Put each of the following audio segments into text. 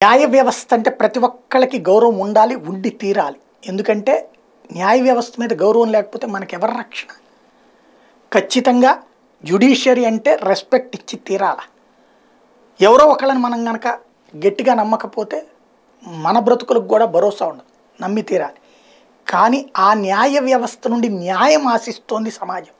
న్యాయ వ్యవస్థ అంటే ప్రతి ఒక్కళ్ళకి గౌరవం ఉండాలి ఉండి తీరాలి ఎందుకంటే న్యాయ వ్యవస్థ మీద గౌరవం లేకపోతే మనకి ఎవరి రక్షణ ఖచ్చితంగా జ్యుడిషియరీ అంటే రెస్పెక్ట్ ఇచ్చి తీరాల ఎవరో ఒకళ్ళని మనం కనుక గట్టిగా నమ్మకపోతే మన బ్రతుకులకు కూడా భరోసా ఉండదు నమ్మి తీరాలి కానీ ఆ న్యాయ వ్యవస్థ నుండి న్యాయం ఆశిస్తోంది సమాజం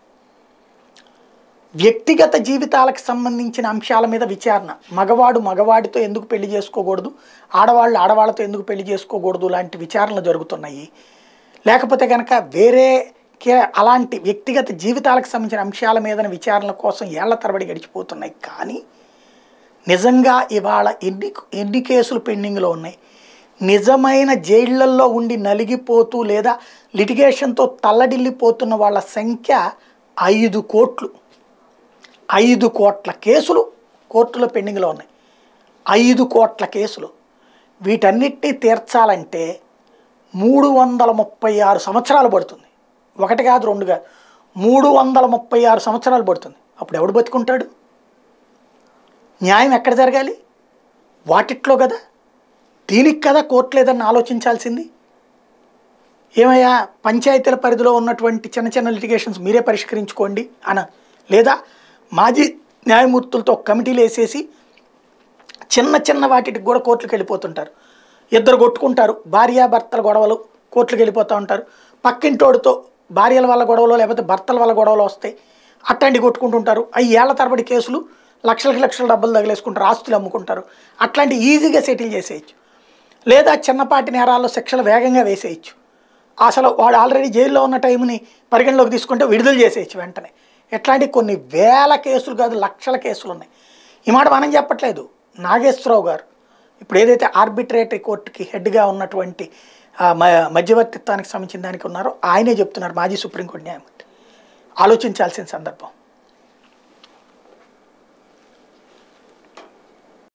వ్యక్తిగత జీవితాలకు సంబంధించిన అంశాల మీద విచారణ మగవాడు మగవాడితో ఎందుకు పెళ్లి చేసుకోకూడదు ఆడవాళ్ళు ఆడవాళ్ళతో ఎందుకు పెళ్లి చేసుకోకూడదు లాంటి విచారణలు జరుగుతున్నాయి లేకపోతే కనుక వేరే కే- అలాంటి వ్యక్తిగత జీవితాలకు సంబంధించిన అంశాల మీద విచారణల కోసం ఏళ్ల తరబడి గడిచిపోతున్నాయి కానీ నిజంగా ఇవాళ ఎన్ని ఎన్ని కేసులు పెండింగ్లో ఉన్నాయి నిజమైన జైళ్లల్లో ఉండి నలిగిపోతూ లేదా లిటిగేషన్తో తల్లడిల్లిపోతున్న వాళ్ళ సంఖ్య ఐదు కోట్లు ఐదు కోట్ల కేసులు కోర్టులో పెండింగ్లో ఉన్నాయి ఐదు కోట్ల కేసులు వీటన్నిటినీ తీర్చాలంటే మూడు వందల ముప్పై ఆరు సంవత్సరాలు పడుతుంది ఒకటి కాదు రెండు కాదు మూడు వందల ముప్పై ఆరు సంవత్సరాలు పడుతుంది అప్పుడు ఎవడు బతుకుంటాడు న్యాయం ఎక్కడ జరగాలి వాటిట్లో కదా దీనికి కదా కోర్టు లేదని ఆలోచించాల్సింది ఏమయ్యా పంచాయతీల పరిధిలో ఉన్నటువంటి చిన్న చిన్న లిటిగేషన్స్ మీరే పరిష్కరించుకోండి అన లేదా మాజీ న్యాయమూర్తులతో ఒక కమిటీలు వేసేసి చిన్న చిన్న వాటికి కూడా కోర్టులకు వెళ్ళిపోతుంటారు ఇద్దరు కొట్టుకుంటారు భార్యాభర్తల గొడవలు కోర్టులకు వెళ్ళిపోతూ ఉంటారు పక్కింటోడితో భార్యల వల్ల గొడవలు లేకపోతే భర్తల వల్ల గొడవలు వస్తాయి అట్లాంటి కొట్టుకుంటుంటారు అవి ఏళ్ల తరబడి కేసులు లక్షలకి లక్షల డబ్బులు తగిలేసుకుంటారు ఆస్తులు అమ్ముకుంటారు అట్లాంటి ఈజీగా సెటిల్ చేసేయచ్చు లేదా చిన్నపాటి నేరాల్లో శిక్షలు వేగంగా వేసేయచ్చు అసలు వాడు ఆల్రెడీ జైల్లో ఉన్న టైంని పరిగణలోకి తీసుకుంటే విడుదల చేసేయచ్చు వెంటనే ఇట్లాంటి కొన్ని వేల కేసులు కాదు లక్షల కేసులు ఉన్నాయి ఈ మాట మనం చెప్పట్లేదు నాగేశ్వరరావు గారు ఇప్పుడు ఏదైతే ఆర్బిట్రేటరీ కోర్టుకి హెడ్గా ఉన్నటువంటి ఆ, మ- మధ్యవర్తిత్వానికి సంబంధించిన దానికి ఉన్నారో ఆయనే చెప్తున్నారు మాజీ సుప్రీంకోర్టు న్యాయమూర్తి ఆలోచించాల్సిన సందర్భం